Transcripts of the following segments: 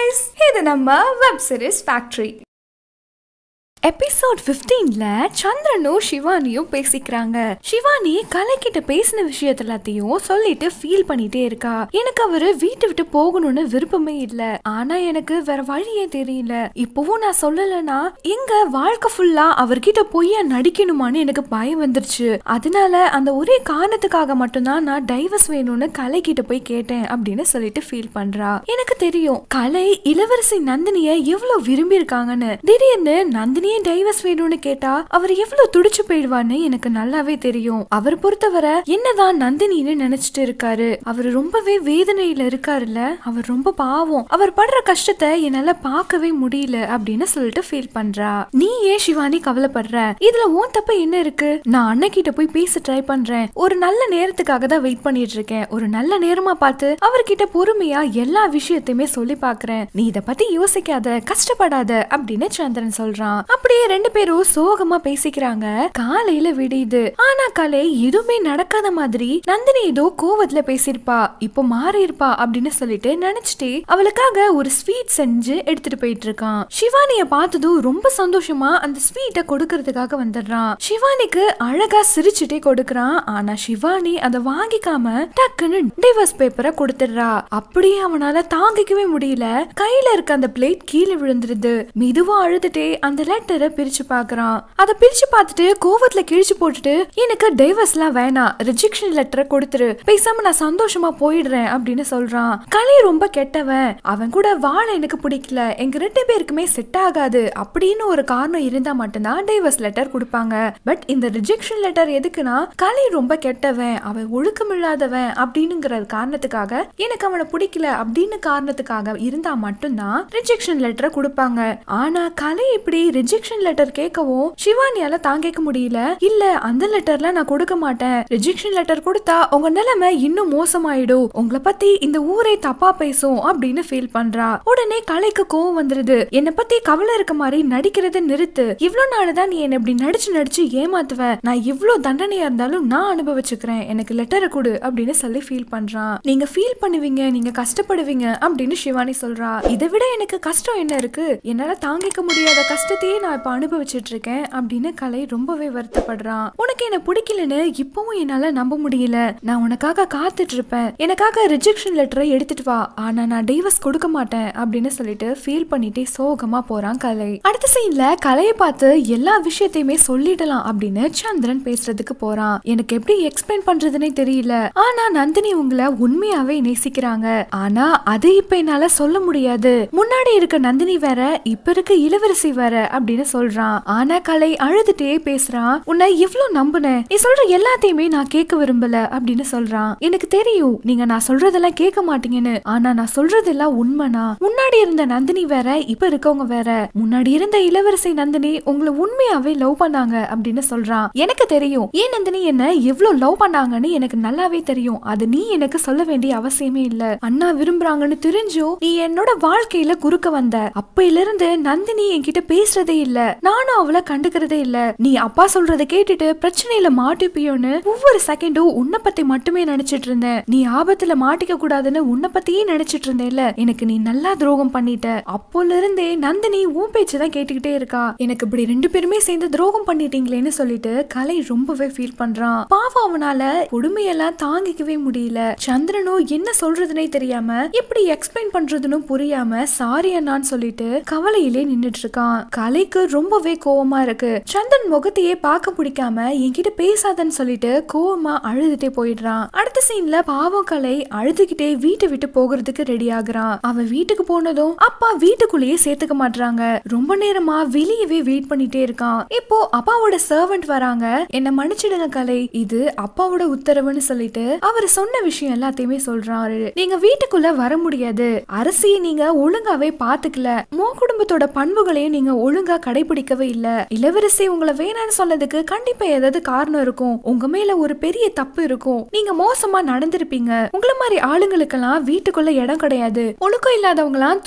guys இது நம்ம web series factory episode 15ல சந்திரனும் சிவானியும் பேசிக்கிறாங்க சிவானி கலை கிட்ட பேசின விஷயத்த எல்லாத்தையும் சொல்லிட்டு ஃபீல் பண்ணிட்டே இருக்கா எனக்கு அவரு வீட்டை விட்டு போகணும்னு விருப்பமே இல்ல ஆனா எனக்கு வேற வழியே தெரியல இப்பவும் நான் சொல்லலைன்னா எங்க வாழ்க்கை ஃபுல்லா அவர்கிட்ட பொய்யா நடிக்கணுமான்னு எனக்கு பயம் வந்துருச்சு அதனால அந்த ஒரே காரணத்துக்காக மட்டும்தான் நான் டைவர்ஸ் வேணும்னு கலை கிட்ட போய் கேட்டேன் அப்படின்னு சொல்லிட்டு ஃபீல் பண்றா எனக்கு தெரியும் கலை இளவரசி நந்தினிய எவ்வளவு விரும்பி இருக்காங்கன்னு திடீர்னு நந்தினியே டைவர்ஸ் வேணும்னு கேட்டா அவர் எவ்வளவு துடிச்சு போயிடுவான்னு எனக்கு நல்லாவே தெரியும் அவர் பொறுத்தவரை என்னதான் நந்தினின்னு நினைச்சிட்டு இருக்காரு அவர் ரொம்பவே வேதனையில இருக்காருல்ல அவர் ரொம்ப பாவம் அவர் படுற கஷ்டத்தை என்னால பார்க்கவே முடியல அப்படின்னு சொல்லிட்டு ஃபீல் பண்றா நீ ஏன் சிவானி கவலைப்படுற இதுல உன் தப்பு என்ன இருக்கு நான் அண்ணகிட்ட போய் பேச ட்ரை பண்றேன் ஒரு நல்ல நேரத்துக்காக தான் வெயிட் பண்ணிட்டு இருக்கேன் ஒரு நல்ல நேரமா பார்த்து அவர்கிட்ட பொறுமையா எல்லா விஷயத்தையுமே சொல்லி பாக்குறேன் நீ இத பத்தி யோசிக்காத கஷ்டப்படாத அப்படின்னு சந்திரன் சொல்றான் அப்படியே ரெண்டு பேரும் சோகமா பேசிக்கிறாங்க காலையில விடியுது ஆனா கலை எதுவுமே நடக்காத மாதிரி நந்தினி ஏதோ கோவத்துல பேசிருப்பா இப்போ மாறி இருப்பா அப்படின்னு சொல்லிட்டு நினைச்சிட்டே அவளுக்காக ஒரு ஸ்வீட் செஞ்சு எடுத்துட்டு போயிட்டு இருக்கான் சிவானிய பார்த்ததும் ரொம்ப சந்தோஷமா அந்த ஸ்வீட்டை கொடுக்கறதுக்காக வந்துடுறான் சிவானிக்கு அழகா சிரிச்சுட்டே கொடுக்கறான் ஆனா சிவானி அதை வாங்கிக்காம டக்குன்னு டிவோர்ஸ் பேப்பரை கொடுத்துடுறா அப்படியே அவனால தாங்கிக்கவே முடியல கையில இருக்க அந்த பிளேட் கீழே விழுந்துருது மெதுவா அழுதுட்டே அந்த லெட்டரை பிரிச்சு பாக்குறான் அதை பிரிச்சு பார்த்துட்டு கோவத்துல கிழிச்சு போட்டுட்டு எனக்கு டைவர்ஸ்லாம் வேணாம் ரிஜெக்ஷன் லெட்டரை கொடுத்துரு பேசாம நான் சந்தோஷமா போயிடுறேன் அப்படின்னு சொல்றான் கலை ரொம்ப கெட்டவன் அவன் கூட வாழ எனக்கு பிடிக்கல எங்க ரெண்டு பேருக்குமே செட் ஆகாது அப்படின்னு ஒரு காரணம் இருந்தா மட்டும்தான் டைவர்ஸ் லெட்டர் கொடுப்பாங்க பட் இந்த ரிஜெக்ஷன் லெட்டர் எதுக்குன்னா கலை ரொம்ப கெட்டவன் அவன் ஒழுக்கமில்லாதவன் அப்படின்னுங்கிற காரணத்துக்காக எனக்கு அவனை பிடிக்கல அப்படின்னு காரணத்துக்காக இருந்தா மட்டும்தான் ரிஜெக்ஷன் லெட்டரை கொடுப்பாங்க ஆனா கலை இப்படி ரிஜெக்ஷன் லெட்டர் கேட்கவும் சிவானியால தாங்கிக்க முடியல இல்ல அந்த லெட்டர்ல நான் கொடுக்க மாட்டேன் ரிஜெக்ஷன் லெட்டர் கொடுத்தா உங்க நிலைமை இன்னும் மோசமாயிடும் உங்களை பத்தி இந்த ஊரே தப்பா பேசும் அப்படின்னு ஃபீல் பண்றா உடனே கலைக்கு கோவம் வந்துருது என்னை பத்தி கவலை இருக்க மாதிரி நடிக்கிறத நிறுத்து இவ்வளவு நாள் தான் நீ என்ன இப்படி நடிச்சு நடிச்சு ஏமாத்துவ நான் இவ்வளவு தண்டனையா இருந்தாலும் நான் அனுபவிச்சுக்கிறேன் எனக்கு லெட்டரை கொடு அப்படின்னு சொல்லி ஃபீல் பண்றான் நீங்க ஃபீல் பண்ணுவீங்க நீங்க கஷ்டப்படுவீங்க அப்படின்னு சிவானி சொல்றா இதை விட எனக்கு கஷ்டம் என்ன இருக்கு என்னால தாங்கிக்க முடியாத கஷ்டத்தையே நான் இப்ப அனுபவிச்சுட்டு இருக்கேன் அப்படின்னு கலை ரொம்பவே வருத்தப்படுறான் உனக்கு என்ன பிடிக்கலன்னு இப்பவும் என்னால நம்ப முடியல நான் உனக்காக காத்துட்டு இருப்பேன் எனக்காக ரிஜெக்ஷன் லெட்டரை எடுத்துட்டு வா ஆனா நான் டைவர்ஸ் கொடுக்க மாட்டேன் அப்படின்னு சொல்லிட்டு ஃபீல் பண்ணிட்டே சோகமா போறான் கலை அடுத்த சீன்ல கலையை பார்த்து எல்லா விஷயத்தையுமே சொல்லிடலாம் அப்படின்னு சந்திரன் பேசுறதுக்கு போறான் எனக்கு எப்படி எக்ஸ்பிளைன் பண்றதுனே தெரியல ஆனா நந்தினி உங்களை உண்மையாவே நேசிக்கிறாங்க ஆனா அது இப்ப என்னால சொல்ல முடியாது முன்னாடி இருக்க நந்தினி வேற இப்ப இருக்க இளவரசி வேற அப்படின்னு சொல்றான் ஆனா கலை அழுதுட்டே பேசுறான் உன்னை எவ்வளவு நம்புனேன் நீ சொல்ற எல்லாத்தையுமே நான் கேட்க விரும்பல அப்படின்னு சொல்றான் எனக்கு தெரியும் நீங்க நான் சொல்றதெல்லாம் கேட்க மாட்டீங்கன்னு ஆனா நான் சொல்றதெல்லாம் உண்மைனா முன்னாடி இருந்த நந்தினி வேற இப்ப இருக்கவங்க வேற முன்னாடி இருந்த இளவரசி நந்தினி உங்களை உண்மையாவே லவ் பண்ணாங்க அப்படின்னு சொல்றான் எனக்கு தெரியும் ஏன் நந்தினி என்ன எவ்வளவு லவ் பண்ணாங்கன்னு எனக்கு நல்லாவே தெரியும் அது நீ எனக்கு சொல்ல வேண்டிய அவசியமே இல்ல அண்ணா விரும்புறாங்கன்னு தெரிஞ்சும் நீ என்னோட வாழ்க்கையில குறுக்க வந்த அப்பையில இருந்து நந்தினி என்கிட்ட பேசுறதே இல்ல நானும் அவளை கண்டுக்கிறதே இல்ல நீ அப்பா சொல்றத கேட்டுட்டு பிரச்சனையில மாட்டிப்பியோன்னு ஒவ்வொரு செகண்டும் உன்னை பத்தி மட்டுமே நினைச்சிட்டு இருந்தேன் நீ ஆபத்துல மாட்டிக்க கூடாதுன்னு உன்னை பத்தியே நினைச்சிட்டு இருந்தேன்ல எனக்கு நீ நல்லா துரோகம் பண்ணிட்ட அப்போல இருந்தே நந்தினி உன் பேச்சுதான் கேட்டுக்கிட்டே இருக்கா எனக்கு இப்படி ரெண்டு பேருமே சேர்ந்து துரோகம் பண்ணிட்டீங்களேன்னு சொல்லிட்டு கலை ரொம்பவே ஃபீல் பண்றான் பாவம் அவனால கொடுமையெல்லாம் தாங்கிக்கவே முடியல சந்திரனும் என்ன சொல்றதுனே தெரியாம எப்படி எக்ஸ்பிளைன் பண்றதுன்னு புரியாம சாரி அண்ணான்னு சொல்லிட்டு கவலையிலே நின்னுட்டு இருக்கான் கலைக்கு ரொம்பவே கோவமா இருக்கு சந்திரன் முகத்தையே பார்க்க பிடிக்காம என்கிட்ட பேசாதன்னு சொல்லிட்டு கோவமா அழுதுட்டே போயிடுறான் அடுத்த சீன்ல பாவம் கலை அழுதுகிட்டே வீட்டை விட்டு போகிறதுக்கு ரெடி ஆகுறான் அவன் வீட்டுக்கு போனதும் அப்பா வீட்டுக்குள்ளேயே சேர்த்துக்க மாட்டாங்க ரொம்ப நேரமா வெளியவே வெயிட் பண்ணிட்டே இருக்கான் இப்போ அப்பாவோட சர்வெண்ட் வராங்க என்ன மன்னிச்சிடுங்க கலை இது அப்பாவோட உத்தரவுன்னு சொல்லிட்டு அவர் சொன்ன விஷயம் எல்லாத்தையுமே சொல்றாரு நீங்க வீட்டுக்குள்ள வர முடியாது அரசியை நீங்க ஒழுங்காவே பாத்துக்கல மோ குடும்பத்தோட பண்புகளையும் நீங்க ஒழுங்கா கடைபிடிக்கவே இல்ல இளவரசி உங்களை வேணாம்னு சொன்னதுக்கு கண்டிப்பா ஏதாவது காரணம் இருக்கும் உங்க மேல ஒரு பெரிய தப்பு இருக்கும் நீங்க மோசமா நடந்திருப்பீங்க உங்கள மாதிரி ஆளுங்களுக்கெல்லாம் வீட்டுக்குள்ள இடம் கிடையாது ஒழுக்கம் இல்லாதவங்க எல்லாம்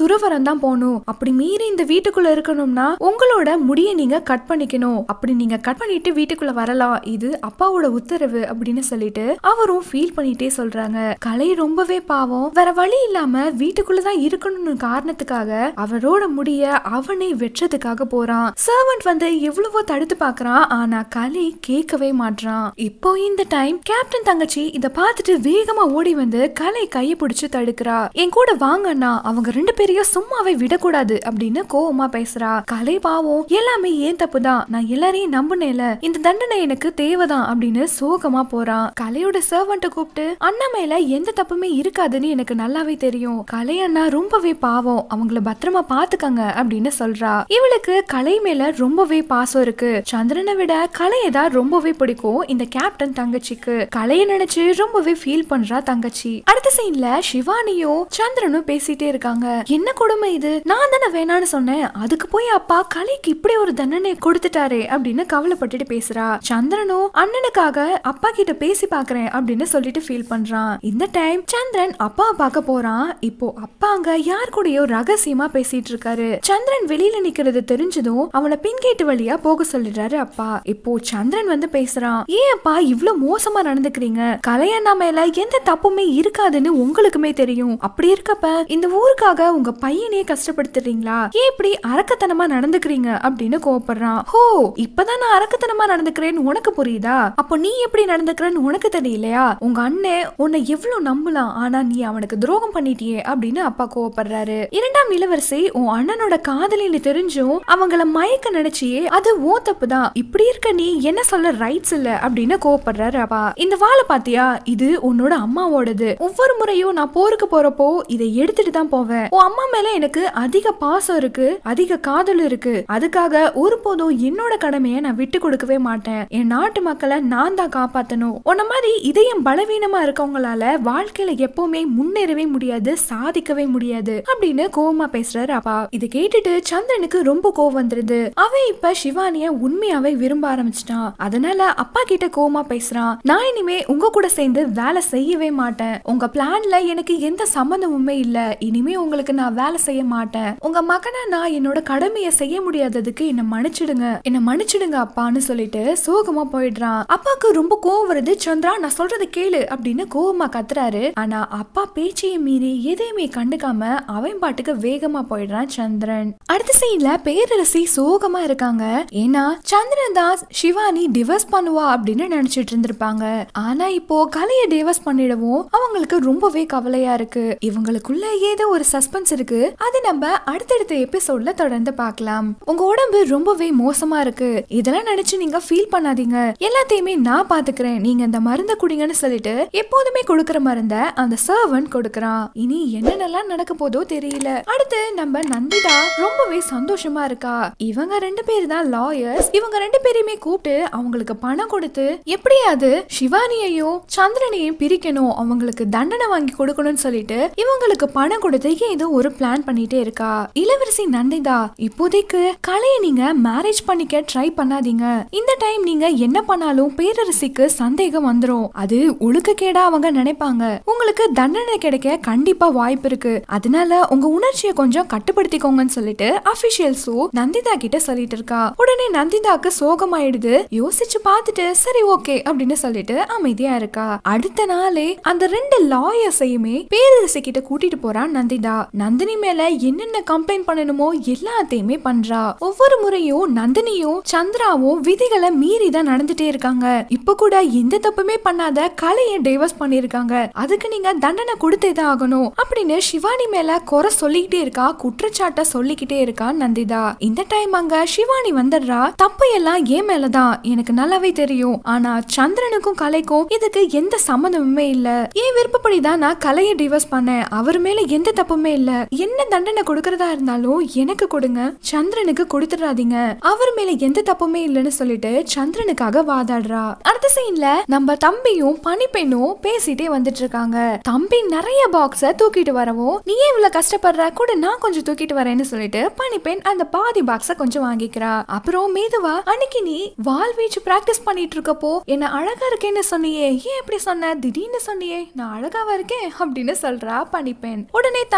துறவரம் தான் போகணும் அப்படி மீறி இந்த வீட்டுக்குள்ள இருக்கணும்னா உங்களோட முடிய நீங்க கட் பண்ணிக்கணும் அப்படி நீங்க கட் பண்ணிட்டு வீட்டுக்குள்ள வரலாம் இது அப்பாவோட உத்தரவு அப்படின்னு சொல்லிட்டு அவரும் ஃபீல் பண்ணிட்டே சொல்றாங்க கலை ரொம்பவே பாவம் வேற வழி இல்லாம வீட்டுக்குள்ளதான் இருக்கணும்னு காரணத்துக்காக அவரோட முடிய அவனை வெற்றதுக்காக போறான் சர்வன்ட் வந்து எவ்வளவோ தடுத்து பாக்குறான் ஆனா கலை கேட்கவே மாட்றான் இப்போ இந்த டைம் கேப்டன் தங்கச்சி இத பார்த்துட்டு வேகமா ஓடி வந்து கலை கையை பிடிச்சு தடுக்கிறா என் கூட வாங்கண்ணா அவங்க ரெண்டு பேரையும் சும்மாவே விடக்கூடாது அப்படின்னு கோவமா பேசுறா கலை பாவம் எல்லாமே ஏன் தப்புதான் நான் எல்லாரையும் நம்புனேல இந்த தண்டனை எனக்கு தேவைதான் அப்படின்னு சோகமா போறான் கலையோட சர்வன்ட்ட கூப்பிட்டு அண்ணா மேல எந்த தப்புமே இருக்காதுன்னு எனக்கு நல்லாவே தெரியும் கலை அண்ணா ரொம்பவே பாவம் அவங்கள பத்திரமா பாத்துக்கங்க அப்படின்னு சொல்றா இவளுக்கு கலை மேல ரொம்பவே பாசம் இருக்கு சந்திரனை விட கலையை தான் ரொம்பவே பிடிக்கும் இந்த கேப்டன் தங்கச்சிக்கு கலையை நினைச்சு ரொம்பவே ஃபீல் பண்றா தங்கச்சி அடுத்த சீன்ல சிவானியும் சந்திரனும் பேசிட்டே இருக்காங்க என்ன கொடுமை இது நான் தானே வேணான்னு சொன்னேன் அதுக்கு போய் அப்பா கலைக்கு இப்படி ஒரு தண்டனை கொடுத்துட்டாரே அப்படின்னு கவலைப்பட்டுட்டு பேசுறா சந்திரனும் அண்ணனுக்காக அப்பா கிட்ட பேசி பாக்குறேன் அப்படின்னு சொல்லிட்டு ஃபீல் பண்றான் இந்த டைம் சந்திரன் அப்பாவை பார்க்க போறான் இப்போ அப்பா அங்க யார் கூடயோ ரகசியமா பேசிட்டு இருக்காரு சந்திரன் வெளியில நிக்கிறது தெரிஞ்சதும் அவனை பின்கேட்டு வழியா போக சொல்லிடுறாரு அப்பா இப்போ சந்திரன் வந்து பேசுறான் ஏன் அப்பா இவ்ளோ மோசமா நடந்துக்கிறீங்க கலையண்ணா மேல எந்த தப்புமே இருக்காதுன்னு உங்களுக்குமே தெரியும் அப்படி இருக்கப்ப இந்த ஊருக்காக உங்க பையனையே கஷ்டப்படுத்துறீங்களா ஏன் இப்படி அரக்கத்தனமா நடந்துக்கிறீங்க அப்படின்னு கோவப்படுறான் ஹோ இப்பதான் நான் அரக்கத்தனமா நடந்துக்கிறேன்னு உனக்கு புரியுதா அப்போ நீ எப்படி நடந்துக்கிறன்னு உனக்கு தெரியலையா உங்க அண்ணன் உன்னை எவ்வளவு நம்பலாம் ஆனா நீ அவனுக்கு துரோகம் பண்ணிட்டியே அப்படின்னு அப்பா கோவப்படுறாரு இரண்டாம் இளவரசி உன் அண்ணனோட காதலின்னு தெரிஞ்சும் அவங்கள மயக்க நினைச்சியே அது ஓ தப்பு தான் இப்படி இருக்க நீ என்ன சொல்ல ரைட்ஸ் இல்ல அப்படின்னு கோவப்படுறாரு அப்பா இந்த வாழை பாத்தியா இது உன்னோட அம்மாவோடது ஒவ்வொரு முறையும் நான் போருக்கு போறப்போ இதை எடுத்துட்டு தான் போவேன் உன் அம்மா மேல எனக்கு அதிக பாசம் இருக்கு அதிக காதல் இருக்கு அதுக்காக ஒருபோதும் என்னோட கடமையை நான் விட்டு கொடுக்கவே மாட்டேன் என் நாட்டு மக்களை நான் தான் காப்பாத்தணும் உன்ன மாதிரி இதயம் பலவீனமா இருக்கவங்களால வாழ்க்கையில எப்பவுமே முன்னேறவே முடியாது சாதிக்கவே முடியாது அப்படின்னு கோவமா பேசுறாரு அப்பா இதை கேட்டுட்டு சந்திரனுக்கு ரொம்ப கோவம் வந்துருது அவன் இப்ப சிவானிய உண்மையாவே விரும்ப ஆரம்பிச்சிட்டான் அதனால அப்பா கிட்ட கோவமா பேசுறான் நான் இனிமே உங்க கூட சேர்ந்து வேலை செய்யவே மாட்டேன் உங்க பிளான்ல எனக்கு எந்த சம்மந்தமுமே இல்ல இனிமே உங்களுக்கு நான் வேலை செய்ய மாட்டேன் உங்க மகனை நான் என்னோட கடமையை செய்ய முடியாததுக்கு என்ன மன்னிச்சிடுங்க என்ன மன்னிச்சிடுங்க அப்பான்னு சொல்லிட்டு சோகமா போயிடுறான் அப்பாக்கு ரொம்ப கோவம் வருது சந்திரா நான் சொல்றதை கேளு அப்படின்னு கோவமா கத்துறாரு ஆனா அப்பா பேச்சையை மீறி எதையுமே கண்டுக்காம அவன் பாட்டுக்கு வேகமா போயிடுறான் சந்திரன் அடுத்த சீன்ல பேரரசி சோகமா இருக்காங்க ஏன்னா சந்திரன் தாஸ் சிவானி டிவர்ஸ் பண்ணுவா அப்படின்னு நினைச்சிட்டு இருந்திருப்பாங்க ஆனா இப்போ கலையை டிவர்ஸ் பண்ணிடவும் அவங்களுக்கு ரொம்பவே கவலையா இருக்கு இவங்களுக்குள்ள ஏதோ ஒரு சஸ்பென்ஸ் இருக்கு அது நம்ம அடுத்தடுத்த எபிசோட்ல தொடர்ந்து பார்க்கலாம் உங்க உடம்பு ரொம்பவே மோசமா இருக்கு இதெல்லாம் நினைச்சு நீங்க ஃபீல் பண்ணாதீங்க எல்லாத்தையுமே நான் பாத்துக்கிறேன் நீங்க இந்த மருந்தை குடிங்கன்னு சொல்லிட்டு எப்போதுமே கொடுக்கற மருந்த அந்த சர்வன்ட் கொடுக்கறான் இனி என்னென்னலாம் நடக்க போதோ தெரியல அடுத்து நம்ம நந்திதா ரொம்பவே சந்தோஷமா இருக்கா இவங்க ரெண்டு பேர் தான் லாயர்ஸ் இவங்க ரெண்டு பேரையுமே கூப்பிட்டு அவங்களுக்கு பணம் கொடுத்து எப்படியாவது சிவானியையும் சந்திரனையும் பிரிக்கணும் அவங்களுக்கு தண்டனை வாங்கி கொடுக்கணும்னு சொல்லிட்டு இவங்களுக்கு பணம் கொடுத்து ஏதோ ஒரு பிளான் பண்ணிட்டே இருக்கா இளவரசி நந்திதா இப்போதைக்கு கலையை நீங்க மேரேஜ் பண்ணிக்க ட்ரை பண்ணாதீங்க இந்த டைம் நீங்க என்ன பண்ணாலும் பேரரசிக்கு சந்தேகம் வந்துரும் அது ஒழுக்கக்கேடா அவங்க நினைப்பாங்க உங்களுக்கு தண்டனை கிடைக்க கண்டிப்பா வாய்ப்பு இருக்கு அதனால உங்க உணர்ச்சியை கொஞ்சம் கட்டுப்படுத்திக்கோங்கன்னு சொல்லிட்டு அபிஷியல்ஸும் நந்திதா கிட்ட சொல்லிட்டு இருக்கா உடனே நந்திதாக்கு சோகமாயிடுது யோசிச்சு பார்த்துட்டு சரி ஓகே அப்படின்னு சொல்லிட்டு அமைதியா இருக்கா அடுத்த நாளே அந்த ரெண்டு லாயர்ஸையுமே பேரரசி கிட்ட கூட்டிட்டு போறான் நந்திதா நந்தினி மேல என்னென்ன கம்ப்ளைண்ட் பண்ணணுமோ எல்லாத்தையுமே பண்றா ஒவ்வொரு முறையும் நந்தினியும் சந்திராவும் விதிகளை மீறி தான் நடந்துட்டே இருக்காங்க இப்ப கூட எந்த தப்புமே பண்ணாத கலையை டைவர்ஸ் பண்ணிருக்காங்க அதுக்கு நீங்க தண்டனை கொடுத்தே தான் ஆகணும் அப்படின்னு சிவானி மேல குறை சொல்லிக்கிட்டே இருக்கா குற்றச்சாட்டை சொல்லிக்கிட்டே இருக்கா நந்திதா இந்த டைம் அங்க சிவானி வந்துடுறா தப்பு எல்லாம் ஏன் மேலதான் எனக்கு நல்லாவே தெரியும் ஆனா சந்திரனுக்கும் கலைக்கும் இதுக்கு எந்த சம்மந்தமுமே இல்ல ஏன் விருப்பப்படி தான் நான் கலையை டிவோர்ஸ் பண்ணேன் அவர் மேல எந்த தப்புமே இல்ல என்ன தண்டனை கொடுக்கறதா இருந்தாலும் எனக்கு கொடுங்க சந்திரனுக்கு கொடுத்துடாதீங்க அவர் மேல எந்த தப்புமே இல்லைன்னு சொல்லிட்டு சந்திரனுக்காக வாதாடுறா அடுத்த சீன்ல நம்ம தம்பியும் பனிப்பெண்ணும் பேசிட்டே வந்துட்டு இருக்காங்க தம்பி நிறைய பாக்ஸ தூக்கிட்டு வரவும் நீ ஏன் இவ்வளவு கஷ்டப்படுற கூட நான் கொஞ்சம் தூக்கிட்டு வரேன்னு சொல்லிட்டு பனிப்பெண் அந்த பாதி பாக்ஸ கொஞ்சம் வாங்கிக்கிறா அப்புறம் மேதுவா அன்னைக்கு நீ வால் வீச்சு பிராக்டிஸ் பண்ணிட்டு இருக்கப்போ என்ன அழகா இருக்கேன்னு சொன்னியே ஏன் இப்படி சொன்ன திடீர்னு சொன்னியே நான் அழகாவா இருக்கேன் அப்படின்னு சொல்றா பனிப்பெண் உடனே தம்பி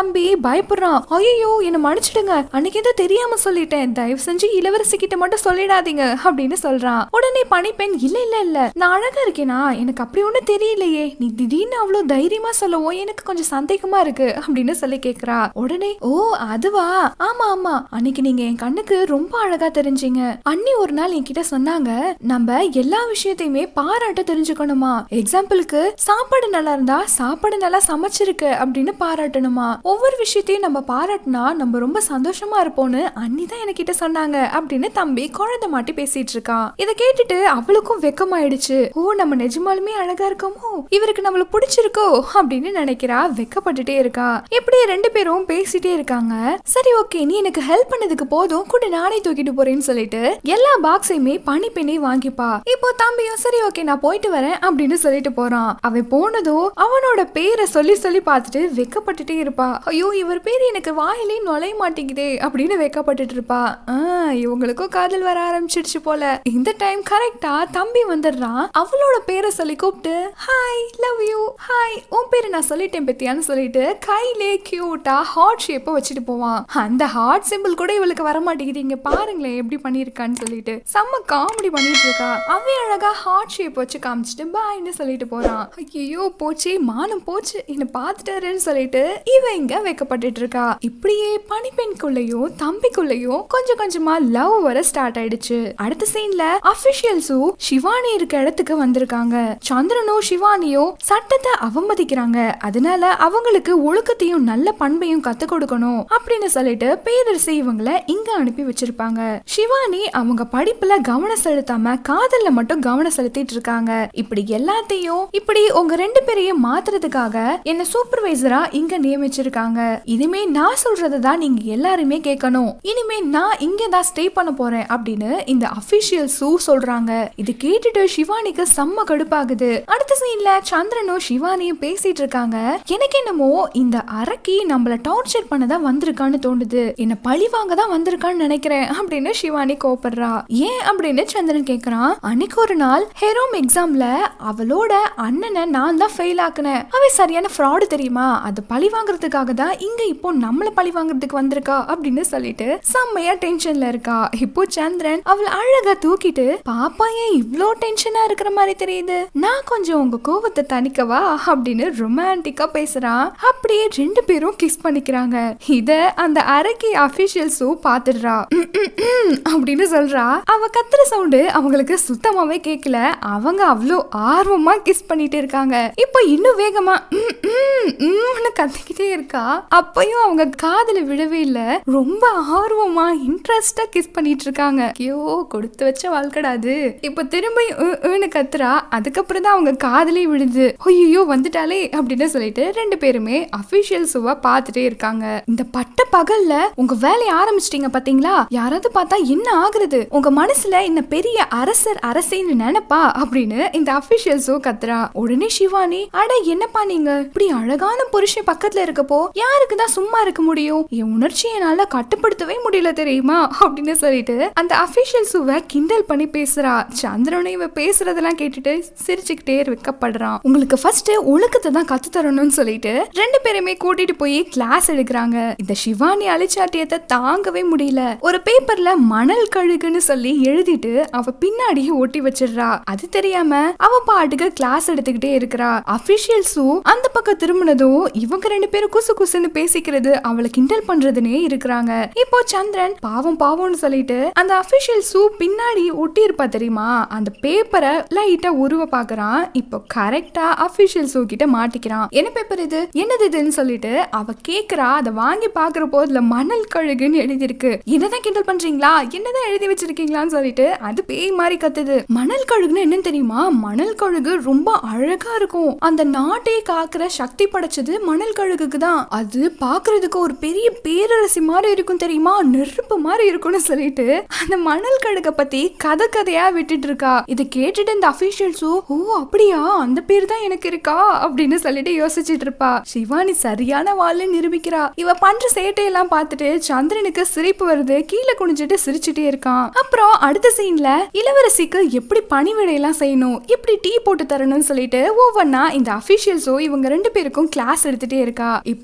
பயப்படுறான் ஐயோ என்ன மன்னிச்சிடுங்க அன்னைக்கு ஏதோ தெரியாம சொல்லிட்டேன் தயவு செஞ்சு இளவரசி கிட்ட மட்டும் சொல்லிடாதீங்க அப்படின்னு சொல்றான் உடனே பனிப்பெண் இல்ல இல்ல இல்ல நான் அழகா இருக்கேனா எனக்கு அப்படி ஒண்ணும் தெரியலையே நீ திடீர்னு அவ்வளவு தைரியமா சொல்லவோ எனக்கு கொஞ்சம் சந்தேகமா இருக்கு அப்படின்னு சொல்லி கேக்குறா உடனே ஓ அதுவா ஆமா ஆமா அன்னைக்கு நீங்க என் கண்ணுக்கு ரொம்ப அழகா தெரிஞ்சீங்க அண்ணி ஒரு நாள் என்கிட்ட சொன்னாங்க நம்ம எல்லா விஷயத்தையுமே பாராட்ட தெரிஞ்சுக்கணுமா எக்ஸாம்பிளுக்கு சாப்பாடு நல்லா இருந்தா சாப்பாடு நல்லா சமைச்சிருக்கு அப்படின்னு பாராட்டணுமா ஒவ்வொரு விஷயத்தையும் நம்ம பாராட்டினா நம்ம ரொம்ப சந்தோஷமா இருப்போம்னு அண்ணி தான் என்கிட்ட சொன்னாங்க அப்படின்னு தம்பி குழந்தை மாட்டி பேசிட்டு இருக்கான் இதை கேட்டுட்டு அவளுக்கும் வெக்கமாயிடுச்சு ஓ நம்ம நிஜமாலுமே அழகா இருக்கோமோ இவருக்கு நம்மள பிடிச்சிருக்கோ அப்படின்னு நினைக்கிறா வெக்கப்பட்டுட்டே இருக்கா இப்படி ரெண்டு பேரும் பேசிட்டே இருக்காங்க சரி ஓகே நீ எனக்கு ஹெல்ப் பண்ணதுக்கு போதும் கூட நானே தூக்கிட்டு போறேன்னு சொல்லிட்டு எல்லா பாக்ஸையுமே பனி பெண்ணை வாங்கிப்பா இப்போ தம்பியும் சரி ஓகே நான் போயிட்டு வரேன் அப்படின்னு சொல்லிட்டு போறான் அவன் போனதும் அவனோட பேரை சொல்லி சொல்லி பார்த்துட்டு வெக்கப்பட்டுட்டே இருப்பா ஐயோ இவர் பேர் எனக்கு வாயிலே நுழைய மாட்டேங்குதே அப்படின்னு வெக்கப்பட்டுட்டு இருப்பா ஆ, இவங்களுக்கும் காதல் வர ஆரம்பிச்சிடுச்சு போல இந்த டைம் கரெக்டா தம்பி வந்துடுறான் அவளோட பேரை சொல்லி கூப்பிட்டு ஹாய் லவ் யூ ஹாய் உன் பேரு நான் சொல்லிட்டேன் பத்தியான்னு சொல்லிட்டு கையிலே கியூட்டா ஹார்ட் ஷேப்பை வச்சுட்டு போவான் அந்த ஹார்ட் சிம்பிள் கூட இவளுக்கு வர மாட்டேங்குது இங்க பாருங்களேன் எப்படி பண்ணிருக்கான்னு சொல்லிட்டு செம்ம காமெடி பண்ணிட்டு இருக்கா அவன் அழகா ஹார்ட் ஷேப் வச்சு காமிச்சிட்டு பாய்னு சொல்லிட்டு போறான் ஐயோ போச்சு மானம் போச்சு என்ன பார்த்துட்டாருன்னு சொல்லிட்டு இவன் இங்க வைக்கப்பட்டுட்டு இருக்கா இப்படியே பனிப்பெண்குள்ளயும் தம்பிக்குள்ளயும் கொஞ்சம் கொஞ்சமா லவ் வர ஸ்டார்ட் ஆயிடுச்சு அடுத்த சீன்ல அபிஷியல்ஸும் சிவானி இருக்க இடத்துக்கு வந்திருக்காங்க சந்திரனும் சிவானியும் சட்டத்தை அவமதிக்கிறாங்க அதனால அவங்களுக்கு ஒழுக்கத்தையும் நல்ல பண்பையும் கத்து கொடுக்கணும் அப்படின்னு சொல்லிட்டு பேரரசி இவங்கள இங்க அனுப்பி வச்சிருப்பாங்க சிவானி அவங்க படிப்புல கவனம் செலுத்தாம காதல்ல மட்டும் கவனம் செலுத்திட்டு இருக்காங்க இப்படி எல்லாத்தையும் இப்படி உங்க ரெண்டு பேரையும் மாத்துறதுக்காக என்ன சூப்பர்வைசரா இங்க நியமிச்சிருக்காங்க இனிமே நான் சொல்றதை தான் நீங்க எல்லாருமே கேட்கணும் இனிமே நான் இங்க தான் ஸ்டே பண்ண போறேன் அப்படின்னு இந்த அபிஷியல் சூ சொல்றாங்க இது கேட்டுட்டு சிவானிக்கு செம்ம கடுப்பாகுது அடுத்த சீன்ல சந்திரனும் சிவானியும் பேசிட்டு இருக்காங்க எனக்கு என்னமோ இந்த அரக்கி நம்மள டார்ச்சர் பண்ணதான் வந்திருக்கான்னு தோணுது என்ன பழி வாங்க தான் வந்திருக்கான்னு நினைக்கிறேன் அப்படின்னு சிவானி கோபப்படுறா ஏன் அப்படின்னு சந்திரன் கேக்குறான் அன்னைக்கு ஒரு நாள் ஹெரோம் எக்ஸாம்ல அவளோட அண்ணனை நான் தான் ஃபெயில் ஆக்குனேன் அவன் சரியான ஃப்ராடு தெரியுமா அது பழி வாங்குறதுக்காக தான் இங்க இப்போ நம்மள பழி வாங்குறதுக்கு வந்திருக்கா அப்படின்னு சொல்லிட்டு செம்மையா டென்ஷன்ல இருக்கா இப்போ சந்திரன் அவளை அழகா தூக்கிட்டு பாப்பா ஏன் இவ்ளோ டென்ஷனா இருக்கிற மாதிரி தெரியுது நான் கொஞ்சம் உங்க கோவத்தை தணிக்கவா அப்படின்னு ரொமான்டிக்கா பேசுறான் அப்படியே ரெண்டு பேரும் கிஸ் பண்ணிக்கிறாங்க இத அந்த அரக்கி அபிஷியல்ஸும் பாத்துடுறா "ம், ம், ம்" அப்படின்னு சொல்றா அவ கத்துற சவுண்டு அவங்களுக்கு சுத்தமாவே கேட்கல அவங்க அவ்வளோ ஆர்வமா கிஸ் பண்ணிட்டு இருக்காங்க இப்போ இன்னும் வேகமா "ம், ம், ம்னு கத்திக்கிட்டே இருக்கா அப்பயும் அவங்க காதுல விழவே இல்ல ரொம்ப ஆர்வமா இன்ட்ரெஸ்டா கிஸ் பண்ணிட்டு இருக்காங்க ஐயோ கொடுத்து வச்ச வாழ்க்கடாது இப்போ திரும்ப "உ, உன்னு கத்துறா அதுக்கப்புறம் தான் அவங்க காதலே விழுது ஐயோ வந்துட்டாலே அப்படின்னு சொல்லிட்டு ரெண்டு பேருமே அபிஷியல் சுவா பார்த்துட்டே இருக்காங்க இந்த பட்ட பகல்ல உங்க வேலையை ஆரம்பிச்சிட்டீங்க பாத்தீங்களா யாராவது பார்த்தா என்ன ஆகுறது உங்க மனசுல இந்த பெரிய அரசர் அரசேன்னு நினைப்பா அப்படின்னு இந்த அபிஷியல்ஸோ கத்துறா உடனே சிவானி அட என்னப்பா நீங்க இப்படி அழகான புருஷன் பக்கத்துல இருக்கப்போ யாருக்கு தான் சும்மா இருக்க முடியும் என் உணர்ச்சியை என்னால கட்டுப்படுத்தவே முடியல தெரியுமா அப்படின்னு சொல்லிட்டு அந்த அபிஷியல் சுவ கிண்டல் பண்ணி பேசுறா சந்திரனை இவ பேசுறதெல்லாம் கேட்டுட்டு சிரிச்சுக்கிட்டே வைக்கப்படுறான் உங்களுக்கு ஃபர்ஸ்ட் ஒழுக்கத்தை தான் கத்து தரணும்னு சொல்லிட்டு ரெண்டு பேருமே கூட்டிட்டு போய் கிளாஸ் எடுக்கிறாங்க இந்த சிவானி அலிச்சாட்டியத்தை தாங்கவே முடியல ஒரு பேப்பர்ல மணல் கழுகுன்னு சொல்லி எழுதிட்டு அவ பின்னாடியே ஒட்டி வச்சிடுறா அது தெரியாம அவ பாட்டுக்கு கிளாஸ் எடுத்துக்கிட்டே இருக்கிறா அபிஷியல்ஸும் அந்த பக்கம் திரும்பினதும் இவங்க ரெண்டு பேரும் குசு குசுன்னு பேசிக்கிறது அவளை கிண்டல் பண்றதுனே இருக்கிறாங்க இப்போ சந்திரன் பாவம் பாவம்னு சொல்லிட்டு அந்த அபிஷியல்ஸு பின்னாடி ஒட்டி இருப்பா தெரியுமா அந்த பேப்பரை லைட்டா உருவ பாக்குறான் இப்போ கரெக்டா அபிஷியல்ஸு கிட்ட மாட்டிக்கிறான் என்ன பேப்பர் இது என்னது இதுன்னு சொல்லிட்டு அவ கேக்குறா அதை வாங்கி பாக்குறப்போ அதுல மணல் கழுகுன்னு எழுதியிருக்கு என்னதான் கிண்டல் பண்றீங்களா என்னதான் எழுதி வச்சிருக்கீங்களான்னு சொல்லிட்டு அது பேய் மாதிரி கத்துது மணல் கழுகுன்னு என்னன்னு தெரியுமா மணல் கழுகு ரொம்ப அழகா இருக்கும் அந்த நாட்டை காக்குற சக்தி படைச்சது மணல் கழுகுக்கு தான் அது பாக்குறதுக்கு ஒரு பெரிய பேரரசி மாதிரி இருக்கும் தெரியுமா நெருப்பு மாதிரி இருக்கும்னு சொல்லிட்டு அந்த மணல் கழுக பத்தி கதை கதையா விட்டுட்டு இருக்கா இதை கேட்டுட்டு இந்த அபிஷியல்ஸும் ஓ அப்படியா அந்த பேர் தான் எனக்கு இருக்கா அப்படின்னு சொல்லிட்டு யோசிச்சுட்டு இருப்பா சிவானி சரியான வாள்னு நிரூபிக்கிறா இவ பண்ற சேட்டையெல்லாம் பார்த்துட்டு சந்திரனுக்கு சிரிப்பு வருது கீழே குனிஞ்சிட்டு சிரிச்சுட்டே இருக்கான் அப்புறம் அடுத்த சீன்ல இளவரசிக்கு எப்படி பணிவிடையெல்லாம் செய்யணும் எப்படி டீ போட்டு தரணும்னு சொல்லிட்டு ஒவ்வொன்னா இந்த அபிஷியல்ஸோ இவங்க ரெண்டு பேருக்கும் கிளாஸ் எடுத்துட்டே இருக்கா இப்போ சந்திர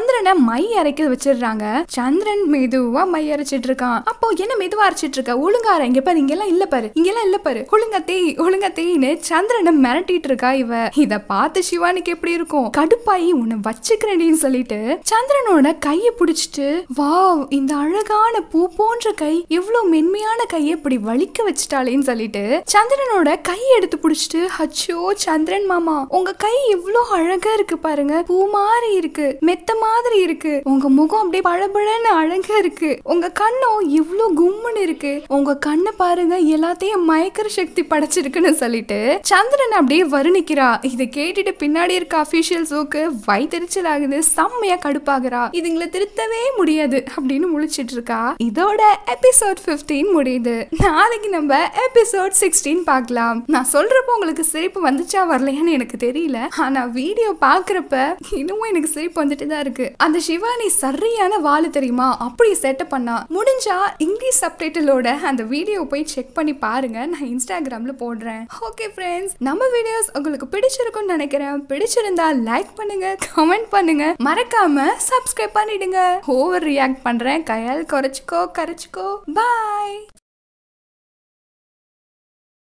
சந்திரனை மை அரைக்க வச்சிடுறாங்க சந்திரன் மெதுவா மை அரைச்சிட்டு இருக்கான் அப்போ என்ன மெதுவா அரைச்சிட்டு இருக்க ஒழுங்கா அரை இங்க பாரு இங்கெல்லாம் இல்ல பாரு இங்கெல்லாம் இல்ல பாரு ஒழுங்கா தேய் ஒழுங்கா தேய்னு சந்திரனை மிரட்டிட்டு இருக்கா இவ இத பார்த்து சிவானிக்கு எப்படி இருக்கும் கடுப்பாயி உன்னை வச்சுக்கிறேன்னு சொல்லிட்டு சந்திரனோட கையை பிடிச்சிட்டு வாவ் இந்த அழகான பூ போன்ற கை இவ்வளவு மென்மையான கையை இப்படி வலிக்க வச்சுட்டாளேன்னு சொல்லிட்டு சந்திரனோட கையை எடுத்து பிடிச்சிட்டு அச்சோ சந்திரன் மாமா உங்க கை இவ்வளோ அழகா இருக்கு பாருங்க பூ மாதிரி இருக்கு மெத்த மாதிரி இருக்கு உங்க முகம் அப்படியே பளபளன்னு அழகா இருக்கு உங்க கண்ணும் இவ்வளோ கும்முன்னு இருக்கு உங்க கண்ணை பாருங்க எல்லாத்தையும் மயக்கிற சக்தி படைச்சிருக்குன்னு சொல்லிட்டு சந்திரன் அப்படியே வருணிக்கிறா இதை கேட்டுட்டு பின்னாடி இருக்க அபிஷியல்ஸுக்கு வயிற்றுச்சல் ஆகுது செம்மையா கடுப்பாகிறா இதுங்களை திருத்தவே முடியாது அப்படின்னு முழிச்சிட்டு இருக்கா இதோட எபிசோட் 15 முடியுது நாளைக்கு நம்ம எபிசோட் சிக்ஸ்டீன் பார்க்கலாம் நான் சொல்றப்போ உங்களுக்கு சிரிப்பு வந்துச்சா வரலையான்னு எனக்கு தெரியல ஆனா வீடியோ பாக்குறப்ப இன்னமும் எனக்கு சிரிப்பு வந்துட்டு தான் இருக்கு அந்த சிவானி சரியான வாழு தெரியுமா அப்படி செட்டப் பண்ணா முடிஞ்சா இங்கிலீஷ் சப்டைட்டிலோட அந்த வீடியோ போய் செக் பண்ணி பாருங்க நான் இன்ஸ்டாகிராம்ல போடுறேன் ஓகே ஃப்ரெண்ட்ஸ் நம்ம வீடியோஸ் உங்களுக்கு பிடிச்சிருக்கும்னு நினைக்கிறேன் பிடிச்சிருந்தா லைக் பண்ணுங்க கமெண்ட் பண்ணுங்க மறக்காம சப்ஸ்கிரைப் பண்ணிடுங்க ஓவர் ரியாக்ட் பண்றேன் கையால் குறைச்சிக்கோ கரைச்சிக்கோ பாய்